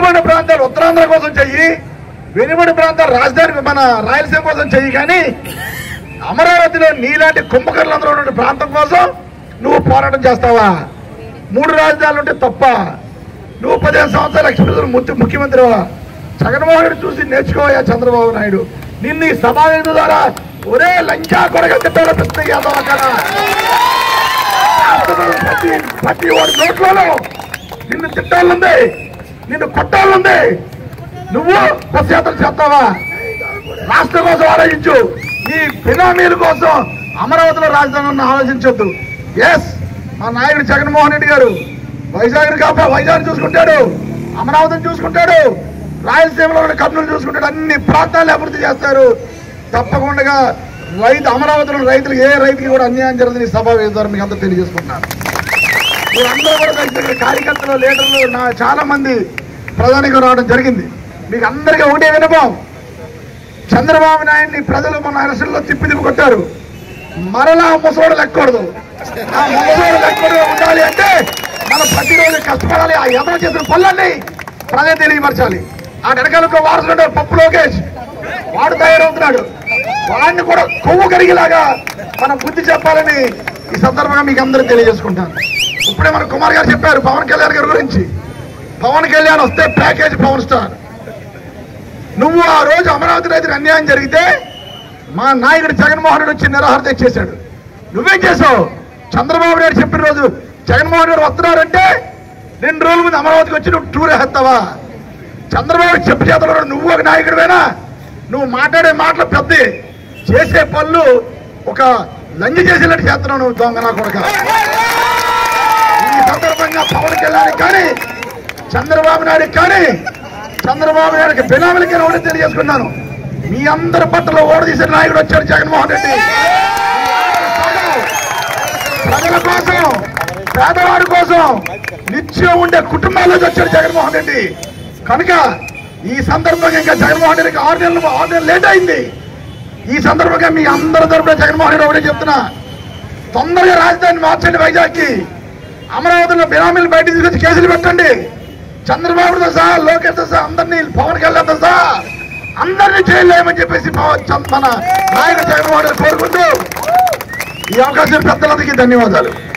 వెనుబడి ప్రాంతాలు ఉత్తరాంధ్ర కోసం చెయ్యి వెనుబడి ప్రాంతాలు రాజధాని మన రాయలసీమ కోసం చెయ్యి కానీ అమరావతిలో నీలాంటి కుంభకర్లందరూ ఉన్న ప్రాంతం కోసం నువ్వు పోరాటం చేస్తావా మూడు రాజధానులు ఉంటే తప్ప నువ్వు పదిహేను సంవత్సరాలు ఎక్స్ప్రెస్ ముఖ్య ముఖ్యమంత్రివా జగన్మోహన్ రెడ్డి చూసి నేర్చుకోవయ్యా చంద్రబాబు నాయుడు నిన్ను ఈ సమావేశం ద్వారా ఒరే లంచా కొడగ తిట్టాలో పెద్ద యాదవ కదా ప్రతి ప్రతి వాడి నోట్లలో నిన్ను తిట్టాలంది నిన్ను కొట్టాలంది నువ్వు బస్ యాత్ర చేస్తావా రాష్ట్రం కోసం ఆలోచించు నీ బినామీల కోసం అమరావతిలో రాజధాని ఆలోచించొద్దు ఎస్ మా నాయకుడు జగన్మోహన్ రెడ్డి గారు వైజాగ్ కాపా వైజాగ్ చూసుకుంటాడు అమరావతిని చూసుకుంటాడు రాయలసీమలో ఉన్న కర్నూలు చూసుకుంటాడు అన్ని ప్రాంతాలు అభివృద్ధి చేస్తారు తప్పకుండా రైతు అమరావతిలో రైతులకు ఏ రైతుకి కూడా అన్యాయం జరుగుతుంది ఈ సభ వేదిక ద్వారా మీకు అందరూ తెలియజేసుకుంటున్నాను మీరందరూ కూడా దగ్గర కార్యకర్తలు లీడర్లు నా చాలా మంది ప్రధానిగా రావడం జరిగింది మీకు అందరికీ ఒకటే వినపం చంద్రబాబు నాయుడిని ప్రజలు మన అరసల్లో తిప్పి తిప్పి కొట్టారు మరలా ముసలోడు లెక్కకూడదు ఆ ముసలోడు లెక్కకూడదు ఉండాలి అంటే మనం ప్రతిరోజు కష్టపడాలి ఆ ఎదర చేసిన పనులన్నీ ప్రజలు తెలియపరచాలి ఆ వెనకాలకు వారసుడు పప్పు లోకేష్ వాడు తయారవుతున్నాడు వాడిని కూడా కొవ్వు కరిగేలాగా మనం బుద్ధి చెప్పాలని ఈ సందర్భంగా మీకు అందరూ తెలియజేసుకుంటాను ఇప్పుడే మన కుమార్ గారు చెప్పారు పవన్ కళ్యాణ్ గారి గురించి పవన్ కళ్యాణ్ వస్తే ప్యాకేజ్ పవన్ స్టార్ నువ్వు ఆ రోజు అమరావతి రైతులకు అన్యాయం జరిగితే మా నాయకుడు జగన్మోహన్ రెడ్డి వచ్చి నిరాహార చేశాడు నువ్వేం చేసావు చంద్రబాబు నాయుడు చెప్పిన రోజు జగన్మోహన్ రెడ్డి వస్తున్నారంటే రెండు రోజుల ముందు అమరావతికి వచ్చి నువ్వు టూర్ వేస్తావా చంద్రబాబు చెప్పు చేతలో నువ్వు ఒక నాయకుడివేనా నువ్వు మాట్లాడే మాటలు పెద్ద చేసే పనులు ఒక లంజ చేసేటట్టు చేస్తున్నావు నువ్వు దొంగ నా కొడుక ఈ సందర్భంగా పవన్ కళ్యాణ్ కానీ చంద్రబాబు నాయుడు కానీ చంద్రబాబు నాయుడుకి బినామీలకి కూడా తెలియజేసుకున్నాను మీ అందరి పట్ల ఓడదీసిన నాయకుడు వచ్చాడు జగన్మోహన్ రెడ్డి ప్రజల కోసం పేదవాడి కోసం నిత్యం ఉండే కుటుంబాల్లో వచ్చాడు జగన్మోహన్ రెడ్డి కనుక ఈ సందర్భంగా ఇంకా జగన్మోహన్ రెడ్డికి ఆరు నెలలు ఆరు నెలలు లేట్ అయింది ఈ సందర్భంగా మీ అందరి తరపున జగన్మోహన్ రెడ్డి ఒకటే చెప్తున్నా తొందరగా రాజధాని మార్చండి వైజాగ్కి అమరావతిలో బినామీలు బయట తీసుకొచ్చి కేసులు పెట్టండి చంద్రబాబుతో సహా లోకేష్తో సహా అందరినీ పవన్ కళ్యాణ్తో సహా అందరినీ చేయలేమని చెప్పేసి పవన్ చంద్ మన నాయకుడు జగన్మోహన్ రెడ్డి కోరుకుంటూ ఈ అవకాశం పెద్దలందరికీ ధన్యవాదాలు